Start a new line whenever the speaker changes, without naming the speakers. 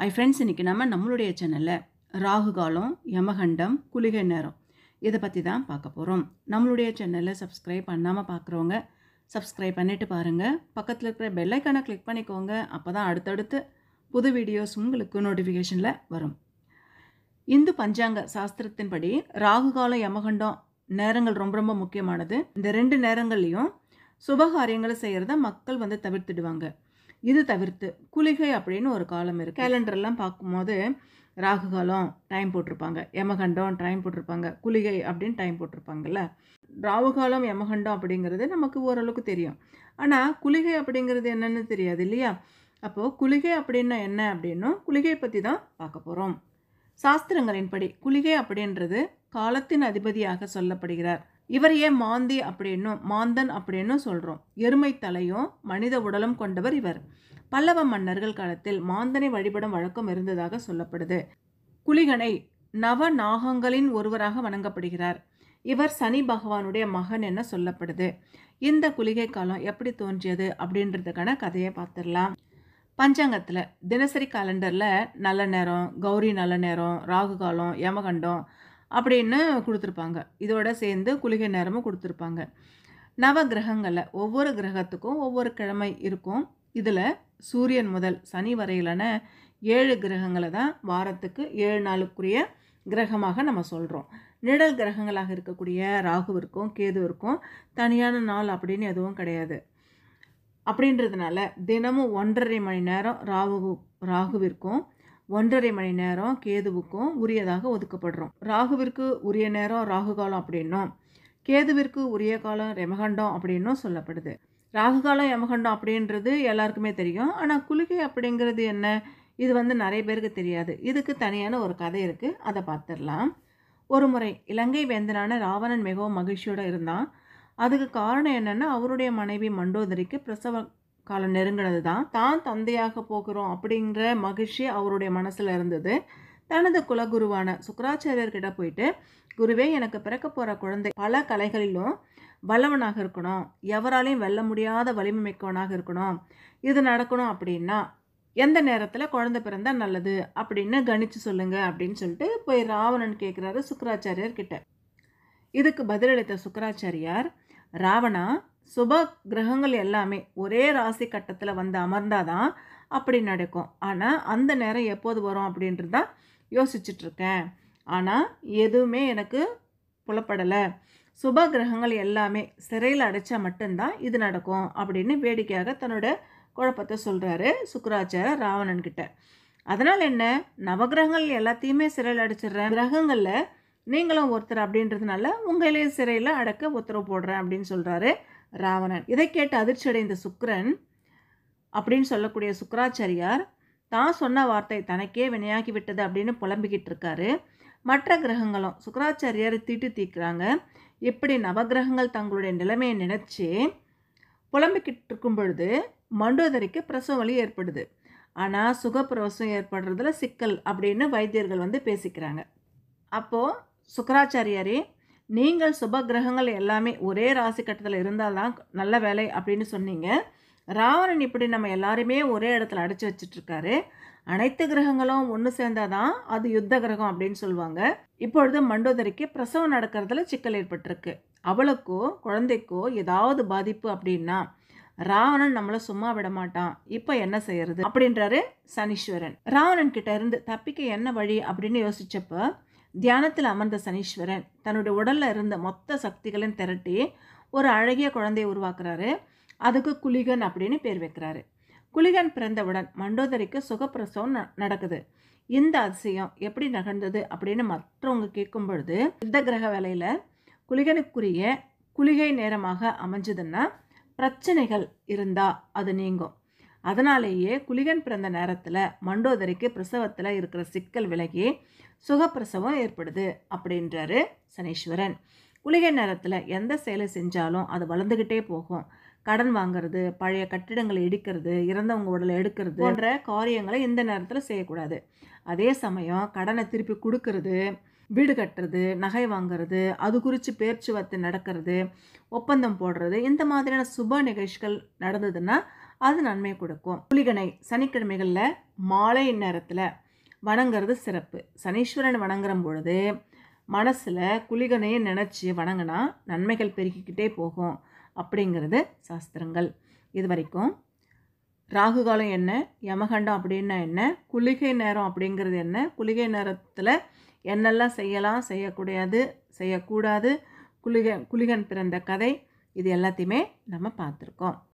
ஐ friends இன்றைக்கி நம்ம நம்மளுடைய சேனலில் ராகு காலம் யமகண்டம் குளிகை நேரம் இதை பற்றி தான் பார்க்க போகிறோம் நம்மளுடைய சேனலை சப்ஸ்கிரைப் பண்ணாமல் பார்க்குறவங்க சப்ஸ்கிரைப் பண்ணிட்டு பாருங்கள் பக்கத்தில் இருக்கிற பெல்லைக்கானை கிளிக் பண்ணிக்கோங்க அப்போ தான் அடுத்தடுத்து புது வீடியோஸ் உங்களுக்கு நோட்டிஃபிகேஷனில் வரும் இந்து பஞ்சாங்க சாஸ்திரத்தின்படி ராகு காலம் யமகண்டம் நேரங்கள் ரொம்ப ரொம்ப முக்கியமானது இந்த ரெண்டு நேரங்கள்லையும் சுபகாரியங்களை செய்கிறத மக்கள் வந்து தவிர்த்துடுவாங்க இது தவிர்த்து குளிகை அப்படின்னு ஒரு காலம் இருக்குது கேலண்டர்லாம் பார்க்கும்போது ராகு காலம் டைம் போட்டிருப்பாங்க யமகண்டம் டைம் போட்டிருப்பாங்க குளிகை அப்படின்னு டைம் போட்டிருப்பாங்கல்ல ராகு காலம் யமகண்டம் அப்படிங்கிறது நமக்கு ஓரளவுக்கு தெரியும் ஆனால் குளிகை அப்படிங்கிறது என்னன்னு தெரியாது இல்லையா அப்போது குளிகை அப்படின்னா என்ன அப்படின்னும் குளிகை பற்றி தான் பார்க்க போகிறோம் சாஸ்திரங்களின்படி குளிகை அப்படின்றது காலத்தின் அதிபதியாக சொல்லப்படுகிறார் இவர் ஏன் மாந்தி அப்படின்னும் மாந்தன் அப்படின்னும் சொல்கிறோம் எருமை தலையும் மனித உடலும் கொண்டவர் இவர் பல்லவ மன்னர்கள் காலத்தில் மாந்தனை வழிபடும் வழக்கம் இருந்ததாக சொல்லப்படுது குளிகனை நவ நாகங்களின் ஒருவராக வணங்கப்படுகிறார் இவர் சனி பகவானுடைய மகன் என சொல்லப்படுது இந்த குளிகை காலம் எப்படி தோன்றியது அப்படின்றதுக்கான கதையை பார்த்துடலாம் பஞ்சாங்கத்தில் தினசரி காலண்டரில் நல்ல நேரம் கௌரி நல்ல நேரம் ராகு காலம் யமகண்டம் அப்படின்னு கொடுத்துருப்பாங்க இதோட சேர்ந்து குளிகை நேரமும் கொடுத்துருப்பாங்க நவ கிரகங்களில் ஒவ்வொரு கிரகத்துக்கும் ஒவ்வொரு கிழமை இருக்கும் இதில் சூரியன் முதல் சனி வரையிலான ஏழு கிரகங்களை தான் வாரத்துக்கு ஏழு நாளுக்குரிய கிரகமாக நம்ம சொல்கிறோம் நிழல் கிரகங்களாக இருக்கக்கூடிய ராகுவிற்கும் கேதுவிற்கும் தனியான நாள் அப்படின்னு எதுவும் கிடையாது அப்படின்றதுனால தினமும் ஒன்றரை மணி நேரம் ராகு ராகுவிற்கும் ஒன்றரை மணி நேரம் கேதுவுக்கும் உரியதாக ஒதுக்கப்படுறோம் ராகுவிற்கு உரிய நேரம் ராகு காலம் அப்படின்னும் கேதுவிற்கு உரிய காலம் ரெமகண்டம் அப்படின்னும் சொல்லப்படுது ராகு காலம் யமகண்டம் அப்படின்றது எல்லாருக்குமே தெரியும் ஆனால் குளிகை அப்படிங்கிறது என்ன இது வந்து நிறைய பேருக்கு தெரியாது இதுக்கு தனியான ஒரு கதை இருக்குது அதை பார்த்துடலாம் ஒரு முறை இலங்கை வேந்தனான ராவணன் மிகவும் மகிழ்ச்சியோடு இருந்தான் அதுக்கு காரணம் என்னென்னா அவருடைய மனைவி மண்டோதரிக்கு பிரசவ காலம் நெருங்கினது தான் தான் தந்தையாக போகிறோம் அப்படிங்கிற மகிழ்ச்சி அவருடைய மனசில் இருந்தது தனது குலகுருவான சுக்கராச்சாரியர்கிட்ட போயிட்டு குருவே எனக்கு பிறக்க போகிற குழந்தை பல கலைகளிலும் வல்லவனாக இருக்கணும் எவராலையும் வெல்ல முடியாத வலிமை மிக்கவனாக இருக்கணும் இது நடக்கணும் அப்படின்னா எந்த நேரத்தில் குழந்தை பிறந்தால் நல்லது அப்படின்னு கணிச்சு சொல்லுங்க அப்படின்னு சொல்லிட்டு போய் ராவணன் கேட்குறாரு சுக்கராச்சாரியர் கிட்ட இதுக்கு பதிலளித்த சுக்கராச்சாரியார் ராவணா சுப கிரகங்கள் எல்லாமே ஒரே ராசி கட்டத்தில் வந்து அமர்ந்தாதான் அப்படி நடக்கும் ஆனால் அந்த நேரம் எப்போது வரும் அப்படின்றது தான் யோசிச்சுட்ருக்கேன் ஆனால் எதுவுமே எனக்கு புலப்படலை சுப கிரகங்கள் எல்லாமே சிறையில் அடைச்சா மட்டும்தான் இது நடக்கும் அப்படின்னு வேடிக்கையாக தன்னோட குழப்பத்தை சொல்கிறாரு சுக்கராச்சார ராவணன் கிட்ட அதனால் என்ன நவகிரகங்கள் எல்லாத்தையுமே சிறையில் அடைச்சிடுறேன் கிரகங்களில் நீங்களும் ஒருத்தர் அப்படின்றதுனால உங்களே சிறையில் அடக்க உத்தரவு போடுறேன் அப்படின்னு சொல்கிறாரு ராவணன் இதை கேட்டு அதிர்ச்சி அடைந்த சுக்கரன் அப்படின்னு சொல்லக்கூடிய சுக்கராச்சாரியார் தான் சொன்ன வார்த்தை தனக்கே வினையாக்கி விட்டது அப்படின்னு புலம்பிக்கிட்டு இருக்காரு மற்ற கிரகங்களும் சுக்கராச்சாரியார் தீட்டு தீக்குறாங்க இப்படி நவகிரகங்கள் தங்களுடைய நிலைமையை நினச்சி புலம்பிக்கிட்டு இருக்கும் பொழுது மண்டோதரிக்கு பிரசவ வலி ஏற்படுது ஆனால் சுகப்பிரவசம் ஏற்படுறதுல சிக்கல் அப்படின்னு வைத்தியர்கள் வந்து பேசிக்கிறாங்க அப்போது சுக்கராச்சாரியாரே நீங்கள் சுப கிரகங்கள் எல்லாமே ஒரே ராசி கட்டத்தில் இருந்தால் தான் நல்ல வேலை அப்படின்னு சொன்னீங்க ராவணன் இப்படி நம்ம எல்லாருமே ஒரே இடத்துல அடைச்சி வச்சிட்ருக்காரு அனைத்து கிரகங்களும் ஒன்று சேர்ந்தாதான் அது யுத்த கிரகம் அப்படின்னு சொல்லுவாங்க இப்பொழுது மண்டோதரிக்கு பிரசவம் நடக்கிறதுல சிக்கல் ஏற்பட்டிருக்கு அவளுக்கோ குழந்தைக்கோ ஏதாவது பாதிப்பு அப்படின்னா ராவணன் நம்மளை சும்மா விட மாட்டான் இப்போ என்ன செய்யறது அப்படின்றாரு சனீஸ்வரன் ராவணன் கிட்ட இருந்து தப்பிக்க என்ன வழி அப்படின்னு யோசிச்சப்ப தியானத்தில் அமர்ந்த சனீஸ்வரன் தன்னுடைய உடலில் இருந்த மொத்த சக்திகளையும் திரட்டி ஒரு அழகிய குழந்தையை உருவாக்குறாரு அதுக்கு குளிகன் அப்படின்னு பேர் வைக்கிறாரு குளிகன் பிறந்தவுடன் மண்டோதரிக்கு சுகப்பிரசவம் நடக்குது இந்த அதிசயம் எப்படி நகர்ந்தது அப்படின்னு மற்றவங்க கேட்கும் பொழுது யுத்த கிரக வேலையில் குளிகனுக்குரிய குளிகை நேரமாக அமைஞ்சதுன்னா பிரச்சனைகள் இருந்தால் அது நீங்கும் அதனாலேயே குளிகன் பிறந்த நேரத்தில் மண்டோதரிக்கு பிரசவத்தில் இருக்கிற சிக்கல் விலகி சுகப்பிரசவம் ஏற்படுது அப்படின்றாரு சனீஸ்வரன் குளிகை நேரத்தில் எந்த செயலை செஞ்சாலும் அது வளர்ந்துக்கிட்டே போகும் கடன் வாங்குறது பழைய கட்டிடங்களை இடிக்கிறது இறந்தவங்க உடலை எடுக்கிறது போன்ற காரியங்களை இந்த நேரத்தில் செய்யக்கூடாது அதே சமயம் கடனை திருப்பி கொடுக்கறது வீடு கட்டுறது நகை வாங்குறது அது குறித்து பேச்சுவார்த்தை நடக்கிறது ஒப்பந்தம் போடுறது இந்த மாதிரியான சுப நிகழ்ச்சிகள் நடந்ததுன்னா அது நன்மை கொடுக்கும் குளிகனை சனிக்கிழமைகளில் மாலை நேரத்தில் வணங்குறது சிறப்பு சனீஸ்வரன் வணங்குற பொழுது மனசில் குளிகனையை நினச்சி வணங்கினா நன்மைகள் பெருக்கிக்கிட்டே போகும் அப்படிங்கிறது சாஸ்திரங்கள் இது வரைக்கும் ராகு காலம் என்ன யமகண்டம் அப்படின்னா என்ன குளிகை நேரம் அப்படிங்கிறது என்ன குளிகை நேரத்தில் என்னெல்லாம் செய்யலாம் செய்யக்கூடாது செய்யக்கூடாது குளிகை குளிகன் பிறந்த கதை இது எல்லாத்தையுமே நம்ம பார்த்துருக்கோம்